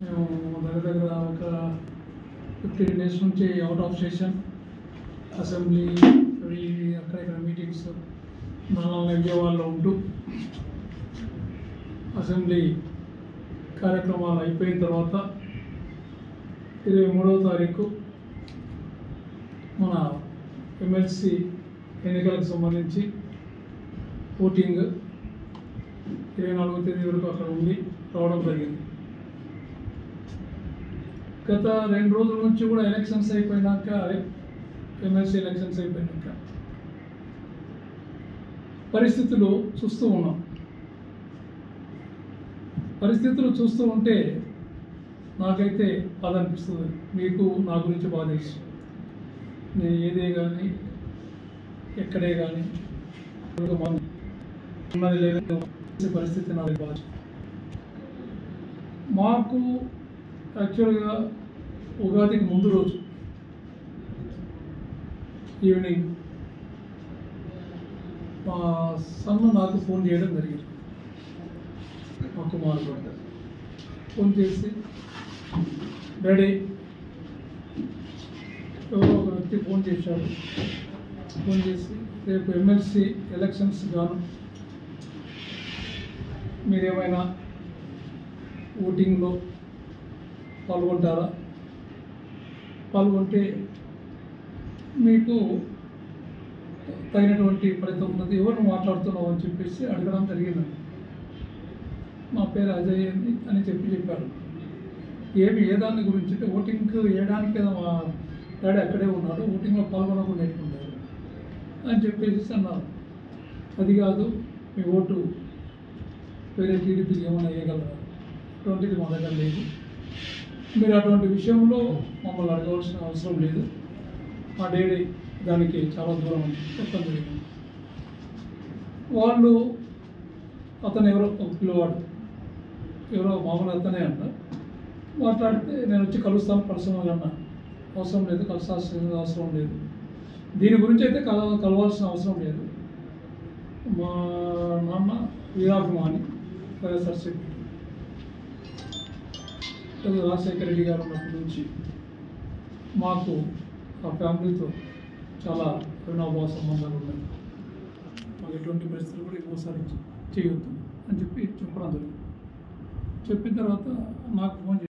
మేము దగ్గర దగ్గర ఒక ఫిఫ్టీన్ డేస్ నుంచి అవుట్ ఆఫ్ సెషన్ అసెంబ్లీ అవి అక్కడ ఇక్కడ మీటింగ్స్ నాలుగు విజయవాడలో ఉంటూ అసెంబ్లీ కార్యక్రమాలు అయిపోయిన తర్వాత ఇరవై మూడవ తారీఖు మన ఎమ్మెల్సీ ఎన్నికలకు సంబంధించి ఓటింగ్ ఇరవై నాలుగో తేదీ వరకు అక్కడ ఉండి రావడం జరిగింది గత రెండు రోజుల నుంచి కూడా ఎలక్షన్స్ అయిపోయినాక ఎమ్మెల్సీ ఎలక్షన్స్ అయిపోయినాక పరిస్థితులు చూస్తూ ఉన్నాం పరిస్థితులు చూస్తూ ఉంటే నాకైతే బాధ అనిపిస్తుంది మీకు నా గురించి బాధ తెలుసు నేను ఏదే కానీ ఎక్కడే కానీ ఉన్నది లేదు పరిస్థితి నాకు బాధ మాకు యాక్చువల్గా ఉగాదికి ముందు రోజు ఈవినింగ్ మా సన్న నాకు ఫోన్ చేయడం జరిగింది మా కుమారుడు ఫోన్ చేసి డాడీ ఎవరో ఒక వ్యక్తి ఫోన్ చేశాడు ఫోన్ చేసి రేపు ఎమ్మెల్సీ ఎలక్షన్స్ గాను మీరేమైనా ఓటింగ్లో పాల్గొంటారా పాల్గొంటే మీకు తగినటువంటి ఫలితం ఉన్నది ఎవరు మాట్లాడుతున్నావు అని చెప్పేసి అడగడం జరిగింది మా పేరు అజయ్ అని అని చెప్పి చెప్పారు ఏమి ఏ దాని గురించి అంటే ఓటింగ్ వేయడానికి కదా మా డాడీ అక్కడే ఉన్నాడు ఓటింగ్లో పాల్గొనకుండా ఎట్లున్నారు అని చెప్పేసి అన్నారు అది కాదు మీ ఓటు వేరే టీడీపీకి ఏమైనా వేయగలరా అటువంటిది మా దగ్గర లేదు మీరు అటువంటి విషయంలో మమ్మల్ని అడగవలసిన అవసరం లేదు మా డాడీ దానికి చాలా దూరం అని చెప్పడం జరిగింది వాళ్ళు అతను ఎవరో ఒక పిల్లవాడు ఎవరో మామూలు అతనే అంట మాట్లాడితే నేను వచ్చి కలుస్తాను పర్సనల్గా అన్న అవసరం లేదు కలసాల్సిన అవసరం లేదు దీని గురించి అయితే కల కలవాల్సిన అవసరం లేదు మా నాన్న వీరాభిమాని వైఎస్ఆర్సీపీ రాజశేఖర రెడ్డి గారు ఉన్నప్పటి నుంచి మాకు ఆ ఫ్యామిలీతో చాలా అవినాభావ సంబంధాలు ఉన్నాయి మాకు ఎటువంటి పరిస్థితులు కూడా ఇంకోసారి చేయొద్దు అని చెప్పి చెప్పడం జరిగింది చెప్పిన తర్వాత నాకు ఫోన్ చేసి